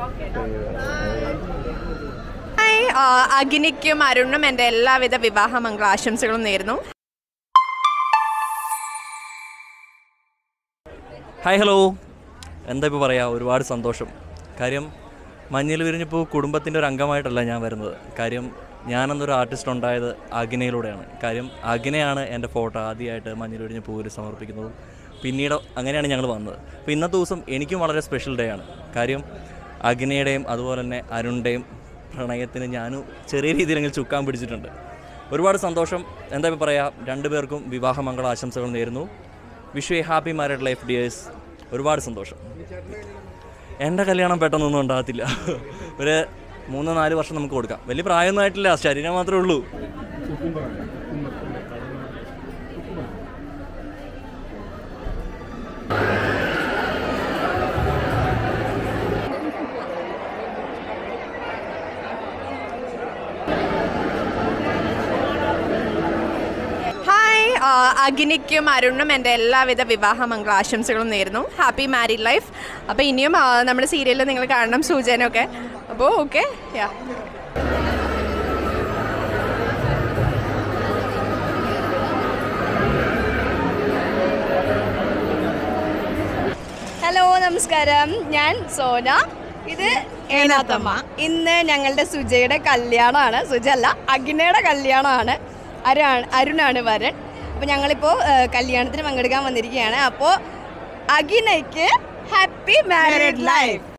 hi ആ, അഗ്നിക്കും അരുണും എൻ്റെ എല്ലാവിധ വിവാഹ മംഗളാശംസകളും നേരുന്നു ഹായ് ഹലോ എന്താ ഇപ്പോൾ പറയുക ഒരുപാട് സന്തോഷം കാര്യം മഞ്ഞിൽ വിരിഞ്ഞപ്പോൾ കുടുംബത്തിൻ്റെ ഒരു അംഗമായിട്ടല്ല ഞാൻ വരുന്നത് കാര്യം ഞാനെന്നൊരു ആർട്ടിസ്റ്റ് ഉണ്ടായത് അഗ്നയിലൂടെയാണ് കാര്യം അഗ്നയാണ് എൻ്റെ ഫോട്ടോ ആദ്യമായിട്ട് മഞ്ഞിൽ വിരിഞ്ഞ് പൂവിൽ സമർപ്പിക്കുന്നതും പിന്നീട് അങ്ങനെയാണ് ഞങ്ങൾ വന്നത് അപ്പോൾ ഇന്നത്തെ ദിവസം എനിക്കും വളരെ സ്പെഷ്യൽ ഡേ ആണ് കാര്യം അഗ്നയുടെയും അതുപോലെ തന്നെ അരുണിൻ്റെയും പ്രണയത്തിന് ഞാനും ചെറിയ രീതിയിലെങ്കിലും ചുക്കാൻ പിടിച്ചിട്ടുണ്ട് ഒരുപാട് സന്തോഷം എന്താ ഇപ്പോൾ പറയുക രണ്ടുപേർക്കും വിവാഹമംഗള ആശംസകൾ നേരുന്നു wish a happy married life dears ഒരുപാട് സന്തോഷം എൻ്റെ കല്യാണം പെട്ടെന്നൊന്നും ഉണ്ടാകത്തില്ല ഒരു മൂന്ന് നാല് വർഷം നമുക്ക് കൊടുക്കാം വലിയ പ്രായമൊന്നും ആയിട്ടില്ല ശരീരം മാത്രമേ ഉള്ളൂ ഹായ് ആ, അഗ്നിക്കും അരുണും എൻ്റെ എല്ലാവിധ വിവാഹ മംഗളാശംസകളും നേരുന്നു ഹാപ്പി മാരീഡ് ലൈഫ് അപ്പോൾ ഇനിയും ആ, നമ്മുടെ സീരിയലിൽ നിങ്ങൾ കാണണം സൂചനയൊക്കെ അപ്പോൾ ഓക്കെ യാ ഹലോ നമസ്കാരം ഞാൻ സോന ഇത് ഏനാത്തമ്മ ഇന്ന് ഞങ്ങളുടെ സുജയുടെ കല്യാണമാണ് സുജ അല്ല അഗ്നയുടെ കല്യാണമാണ് അരുൺ അരുണാണ് വരൻ അപ്പോൾ ഞങ്ങളിപ്പോൾ ഏഹ്, കല്യാണത്തിന് പങ്കെടുക്കാൻ വന്നിരിക്കുകയാണ് അപ്പോൾ അഗ്നയ്ക്ക് ഹാപ്പി മാരീഡ് ലൈഫ്